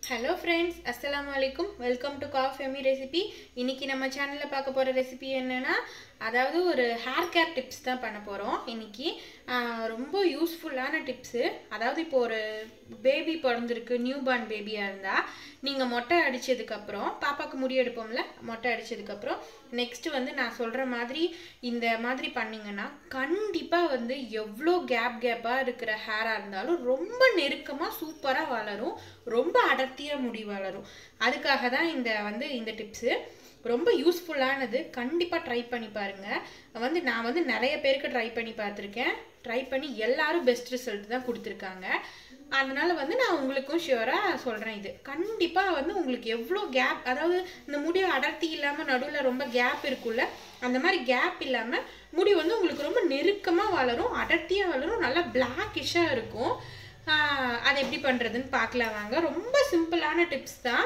hello friends அஸ்ஸலாமு அலைக்கும் welcome to காஃப் எமி ரெசிபி இன்னைக்கு நம்ம சேனலில் பார்க்க போகிற ரெசிபி என்னென்னா அதாவது ஒரு ஹேர் கேர் டிப்ஸ் தான் பண்ண போகிறோம் இன்னைக்கு ஆஹ், ரொம்ப யூஸ்ஃபுல்லான டிப்ஸு அதாவது இப்போ ஒரு பேபி பிறந்திருக்கு நியூ பார்ன் பேபியாக இருந்தால் நீங்கள் மொட்டை அடித்ததுக்கப்புறம் பாப்பாவுக்கு முடி எடுப்போம்ல மொட்டை அடித்ததுக்கப்புறம் நெக்ஸ்ட்டு வந்து நான் சொல்கிற மாதிரி இந்த மாதிரி பண்ணிங்கன்னா கண்டிப்பாக வந்து எவ்வளோ கேப் கேப்பாக இருக்கிற ஹேராக இருந்தாலும் ரொம்ப நெருக்கமாக சூப்பராக வளரும் ரொம்ப அடர்த்தியாக முடி வளரும் அதுக்காக தான் இந்த வந்து இந்த டிப்ஸு ரொம்ப யூஸ்ஃபுல்லானது கண்டிப்பாக ட்ரை பண்ணி பாருங்கள் வந்து நான் வந்து நிறைய பேருக்கு ட்ரை பண்ணி பார்த்துருக்கேன் ட்ரை பண்ணி எல்லாரும் பெஸ்ட் ரிசல்ட் தான் கொடுத்துருக்காங்க அதனால வந்து நான் உங்களுக்கும் ஷியூராக சொல்கிறேன் இது கண்டிப்பாக வந்து உங்களுக்கு எவ்வளோ கேப் அதாவது இந்த முடி அடர்த்தி இல்லாமல் நடுவில் ரொம்ப கேப் இருக்குல்ல அந்த மாதிரி கேப் இல்லாமல் முடி வந்து உங்களுக்கு ரொம்ப நெருக்கமாக வளரும் அடர்த்தியாக வளரும் நல்லா பிளாக்கிஷாக இருக்கும் ஆஹ் அது எப்படி பண்ணுறதுன்னு பார்க்கலாம் வாங்க ரொம்ப சிம்பிளான டிப்ஸ் தான்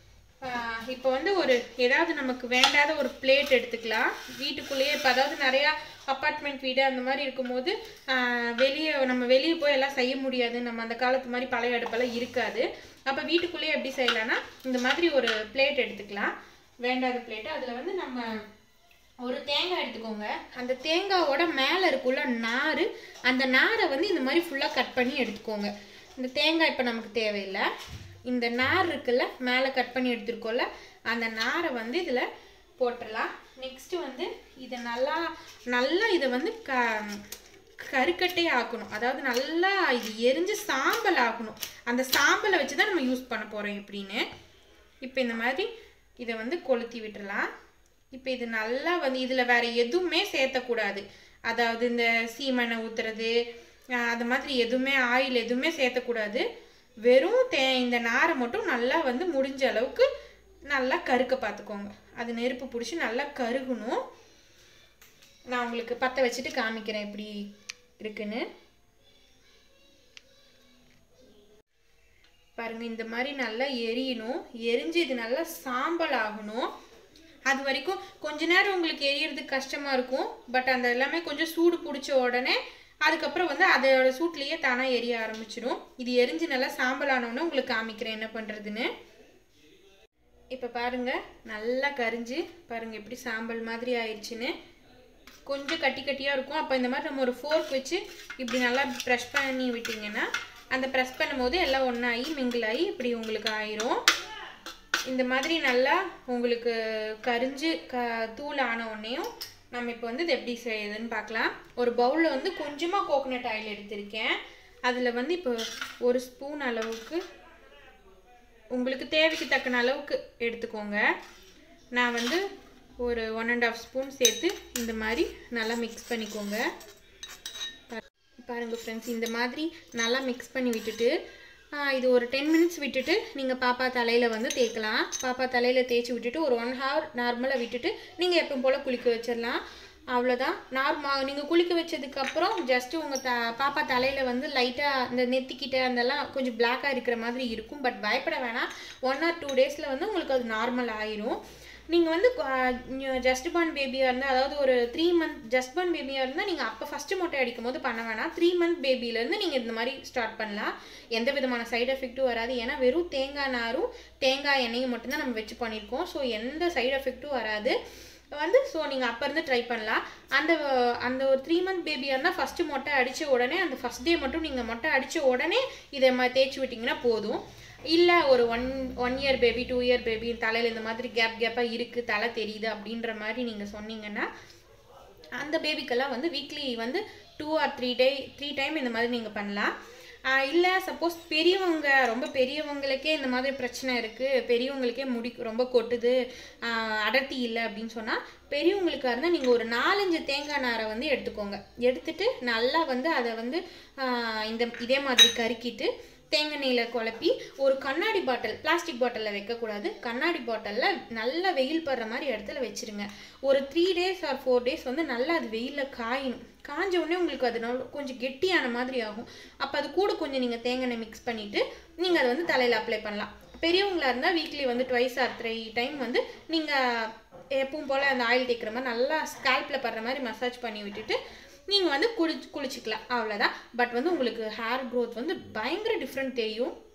ஆஹ் இப்போ வந்து ஒரு ஏதாவது நமக்கு வேண்டாத ஒரு பிளேட் எடுத்துக்கலாம் வீட்டுக்குள்ளேயே இப்போ அதாவது நிறையா அப்பார்ட்மெண்ட் வீடு அந்த மாதிரி இருக்கும்போது ஆஹ் வெளியே நம்ம வெளியே போய் எல்லாம் செய்ய முடியாது நம்ம அந்த காலத்து மாதிரி பழைய அடுப்பெல்லாம் இருக்காது அப்போ வீட்டுக்குள்ளேயே எப்படி செய்யலாம்னா இந்த மாதிரி ஒரு பிளேட் எடுத்துக்கலாம் வேண்டாத பிளேட்டு அதில் வந்து நம்ம ஒரு தேங்காய் எடுத்துக்கோங்க அந்த தேங்காவோட மேலே இருக்குள்ள நார் அந்த நாரை வந்து இந்த மாதிரி ஃபுல்லாக கட் பண்ணி எடுத்துக்கோங்க இந்த தேங்காய் இப்போ நமக்கு தேவையில்லை இந்த நார் இருக்குல்ல மேலே கட் பண்ணி எடுத்துருக்கோம்ல அந்த நாரை வந்து இதில் போட்டுடலாம் நெக்ஸ்ட்டு வந்து இதை நல்லா நல்லா இதை வந்து க கருக்கட்டே ஆக்கணும் அதாவது நல்லா இது எரிஞ்சு சாம்பல் ஆக்கணும் அந்த சாம்பலை வச்சு தான் நம்ம யூஸ் பண்ண போகிறோம் எப்படின்னு இப்போ இந்த மாதிரி இதை வந்து கொளுத்தி விட்டுறலாம் இப்போ இது நல்லா வந்து இதில் வேற எதுவுமே சேர்த்தக்கூடாது அதாவது இந்த சீமெண்ணை ஊற்றுறது அது மாதிரி எதுவுமே ஆயில் எதுவுமே சேர்த்தக்கூடாது வெறும் தே இந்த நாரை மட்டும் நல்லா வந்து முடிஞ்ச அளவுக்கு நல்லா கருக்க பார்த்துக்கோங்க அது நெருப்பு பிடிச்சி நல்லா கருகணும் நான் உங்களுக்கு பற்ற வச்சுட்டு காமிக்கிறேன் எப்படி இருக்குன்னு பாருங்க இந்த மாதிரி நல்லா எரியணும் எரிஞ்சு இது நல்லா சாம்பல் ஆகணும் அது வரைக்கும் கொஞ்ச நேரம் உங்களுக்கு எரியறதுக்கு கஷ்டமா இருக்கும் பட் அந்த எல்லாமே கொஞ்சம் சூடு பிடிச்ச உடனே அதுக்கப்புறம் வந்து அதோட சூட்லேயே தானாக எரிய ஆரம்பிச்சிடும் இது எரிஞ்சு நல்லா சாம்பல் ஆனோடனே உங்களுக்கு காமிக்கிறேன் என்ன பண்ணுறதுன்னு இப்போ பாருங்க நல்லா கரிஞ்சு பாருங்க எப்படி சாம்பல் மாதிரி ஆயிடுச்சுன்னு கொஞ்சம் கட்டி கட்டியாக இருக்கும் அப்போ இந்த மாதிரி நம்ம ஒரு ஃபோர்க் வச்சு இப்படி நல்லா ப்ரெஷ் பண்ணி விட்டிங்கன்னா அந்த ப்ரெஸ் பண்ணும்போது எல்லாம் ஒன்றாகி மிங்கிள் ஆகி இப்படி உங்களுக்கு ஆயிரும் இந்த மாதிரி நல்லா உங்களுக்கு கரிஞ்சு க தூள் ஆன உடனேயும் நம்ம இப்போ வந்து இது எப்படி செய்யுதுன்னு பார்க்கலாம் ஒரு பவுலில் வந்து கொஞ்சமாக கோகோனட் ஆயில் எடுத்திருக்கேன் அதில் வந்து இப்போ ஒரு ஸ்பூன் அளவுக்கு உங்களுக்கு தேவைக்கு தக்கன அளவுக்கு எடுத்துக்கோங்க நான் வந்து ஒரு ஒன் அண்ட் ஆஃப் ஸ்பூன் சேர்த்து இந்த மாதிரி நல்லா மிக்ஸ் பண்ணிக்கோங்க பாருங்க ஃப்ரெண்ட்ஸ் இந்த மாதிரி நல்லா மிக்ஸ் பண்ணி விட்டுட்டு ஆ, இது ஒரு டென் மினிட்ஸ் விட்டுட்டு நீங்கள் பாப்பா தலையில் வந்து தேய்க்கலாம் பாப்பா தலையில் தேய்ச்சி விட்டுட்டு ஒரு ஒன் ஹவர் நார்மலாக விட்டுட்டு நீங்கள் எப்பவும் போல் குளிக்க வச்சிடலாம் அவ்வளோதான் நார்மா நீங்கள் குளிக்க வச்சதுக்கப்புறம் ஜஸ்ட்டு உங்கள் த பாப்பா தலையில் வந்து லைட்டாக இந்த நெத்திக்கிட்ட அதெல்லாம் கொஞ்சம் பிளாக்காக இருக்கிற மாதிரி இருக்கும் பட் பயப்பட வேணாம் ஒன் ஆர் டூ டேஸில் வந்து உங்களுக்கு அது நார்மல் ஆயிரும் நீங்கள் வந்து ஜஸ்ட் பார்ன் பேபியாக இருந்தால் அதாவது ஒரு த்ரீ மந்த் ஜஸ்ட் பார்ன் பேபியாக இருந்தால் நீங்கள் அப்போ ஃபஸ்ட்டு மொட்டை அடிக்கும் போது பண்ண வேணாம் த்ரீ மந்த் பேபிலேருந்து நீங்கள் இந்த மாதிரி ஸ்டார்ட் பண்ணலாம் எந்த விதமான சைடு எஃபெக்ட்டும் வராது ஏன்னா வெறும் தேங்காய் நாரும் தேங்காய் எண்ணெயும் மட்டும்தான் நம்ம வச்சு பண்ணியிருக்கோம் ஸோ எந்த சைடு எஃபெக்ட்டும் வராது வந்து ஸோ நீங்கள் அப்போ இருந்து ட்ரை பண்ணலாம் அந்த அந்த ஒரு த்ரீ மந்த் பேபியாக இருந்தால் ஃபஸ்ட்டு மொட்டை அடித்த உடனே அந்த ஃபஸ்ட் டே மட்டும் நீங்கள் மொட்டை அடித்த உடனே இதை ம தேய்ச்சி விட்டிங்கன்னா போதும் இல்லை ஒரு one one year baby two year baby தலையில் இந்த மாதிரி கேப் கேப்பாக இருக்குது தலை தெரியுது அப்படின்ற மாதிரி நீங்கள் சொன்னீங்கன்னா அந்த பேபிக்கெல்லாம் வந்து வீக்லி வந்து two or three day three time இந்த மாதிரி நீங்கள் பண்ணலாம் இல்லை சப்போஸ் பெரியவங்க ரொம்ப பெரியவங்களுக்கே இந்த மாதிரி பிரச்சனை இருக்குது பெரியவங்களுக்கே முடி ரொம்ப கொட்டுது ஆஹ் அடர்த்தி இல்லை அப்படின்னு சொன்னால் பெரியவங்களுக்காக இருந்தால் நீங்கள் ஒரு நாலஞ்சு தேங்காய் நாரை வந்து எடுத்துக்கோங்க எடுத்துட்டு நல்லா வந்து அதை வந்து ஆஹ் இந்த இதே மாதிரி கருக்கிட்டு தேங்காய் எண்ணெயில் குழப்பி ஒரு கண்ணாடி பாட்டில் பிளாஸ்டிக் பாட்டிலில் வைக்கக்கூடாது கண்ணாடி பாட்டிலில் நல்லா வெயில் படுற மாதிரி இடத்துல வச்சிருங்க ஒரு three days or four days வந்து நல்லா அது வெயிலில் காயணும் காஞ்ச உடனே உங்களுக்கு அது நல்ல கொஞ்சம் கெட்டியான மாதிரி ஆகும் அப்போ அது கூட கொஞ்சம் நீங்கள் தேங்காய் எண்ணெய் மிக்ஸ் பண்ணிவிட்டு நீங்கள் அதை வந்து தலையில் அப்ளை பண்ணலாம் பெரியவங்களா இருந்தால் வீக்லி வந்து ட்வைஸ் ஆர் த்ரீ டைம் வந்து நீங்கள் எப்பவும் போல் அந்த ஆயில் தேய்க்கிற மாதிரி நல்லா ஸ்கேல்பில் படுற மாதிரி மசாஜ் பண்ணி விட்டுட்டு நீங்கள் வந்து குளி குளிச்சுக்கலாம் அவ்வளோதான் பட் வந்து உங்களுக்கு ஹேர் க்ரோத் வந்து பயங்கர டிஃப்ரெண்ட் தெரியும்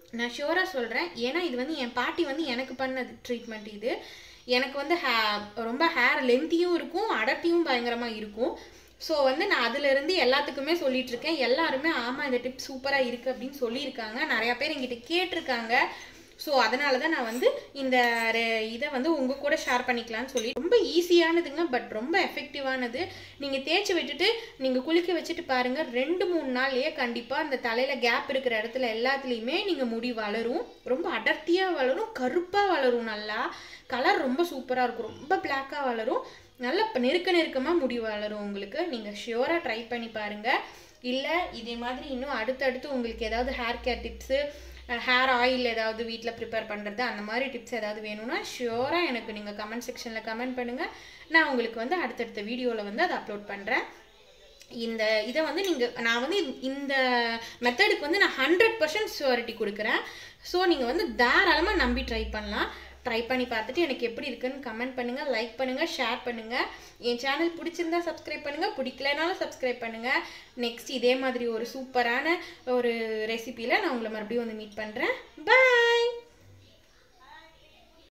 நான் ஷியோராக சொல்கிறேன் ஏன்னா இது வந்து என் பாட்டி வந்து எனக்கு பண்ணது ட்ரீட்மெண்ட் இது எனக்கு வந்து ஹே ரொம்ப ஹேர் லென்த்தியும் இருக்கும் அடர்த்தியும் பயங்கரமாக இருக்கும் ஸோ வந்து நான் அதிலிருந்து எல்லாத்துக்குமே சொல்லிட்டு இருக்கேன் எல்லாருமே ஆமாம் இந்த டிப் சூப்பராக இருக்குது அப்படின்னு சொல்லியிருக்காங்க நிறையா பேர் என்கிட்ட கேட்டிருக்காங்க ஸோ அதனால தான் நான் வந்து இந்த ரெ- இதை வந்து உங்கள் கூட ஷேர் பண்ணிக்கலாம்னு சொல்லி ரொம்ப ஈஸியானதுங்க பட் ரொம்ப எஃபெக்டிவானது நீங்கள் தேய்ச்சி விட்டுட்டு நீங்கள் குளிக்க வச்சுட்டு பாருங்கள் ரெண்டு மூணு நாள்லயே கண்டிப்பாக அந்த தலையில் கேப் இருக்கிற இடத்துல எல்லாத்துலேயுமே நீங்கள் முடி வளரும் ரொம்ப அடர்த்தியாக வளரும் கருப்பாக வளரும் நல்லா கலர் ரொம்ப சூப்பராக இருக்கும் ரொம்ப பிளாக்காக வளரும் நல்ல இப்ப நெருக்க நெருக்கமாக முடி வளரும் உங்களுக்கு நீங்கள் ஷியோராக ட்ரை பண்ணி பாருங்கள் இல்லை இதே மாதிரி இன்னும் அடுத்தடுத்து உங்களுக்கு ஏதாவது hair care tips hair oil ஏதாவது வீட்டில் ப்ரிப்பேர் பண்ணுறது அந்த மாதிரி டிப்ஸ் ஏதாவது வேணும்னா ஷியோராக எனக்கு நீங்கள் கமெண்ட் செக்ஷனில் கமெண்ட் பண்ணுங்கள் நான் உங்களுக்கு வந்து அடுத்தடுத்த வீடியோவில் வந்து அதை அப்லோட் பண்ணுறேன் இந்த இதை வந்து நீங்கள் நான் வந்து இந்த- இந்த மெத்தடுக்கு வந்து நான் ஹண்ட்ரட் பர்சன்ட் ஷுவரிட்டி கொடுக்குறேன் ஸோ நீங்கள் வந்து தாராளமாக நம்பி ட்ரை பண்ணலாம் ட்ரை பண்ணி பார்த்துட்டு எனக்கு எப்படி இருக்குன்னு கமெண்ட் பண்ணுங்கள் லைக் பண்ணுங்கள் ஷேர் பண்ணுங்கள் என் சேனல் பிடிச்சிருந்தா சப்ஸ்கிரைப் பண்ணுங்கள் பிடிக்கலனாலும் சப்ஸ்கிரைப் பண்ணுங்கள் நெக்ஸ்ட் இதே மாதிரி ஒரு சூப்பரான ஒரு ரெசிபியில் நான் உங்களை மறுபடியும் வந்து மீட் பண்ணுறேன்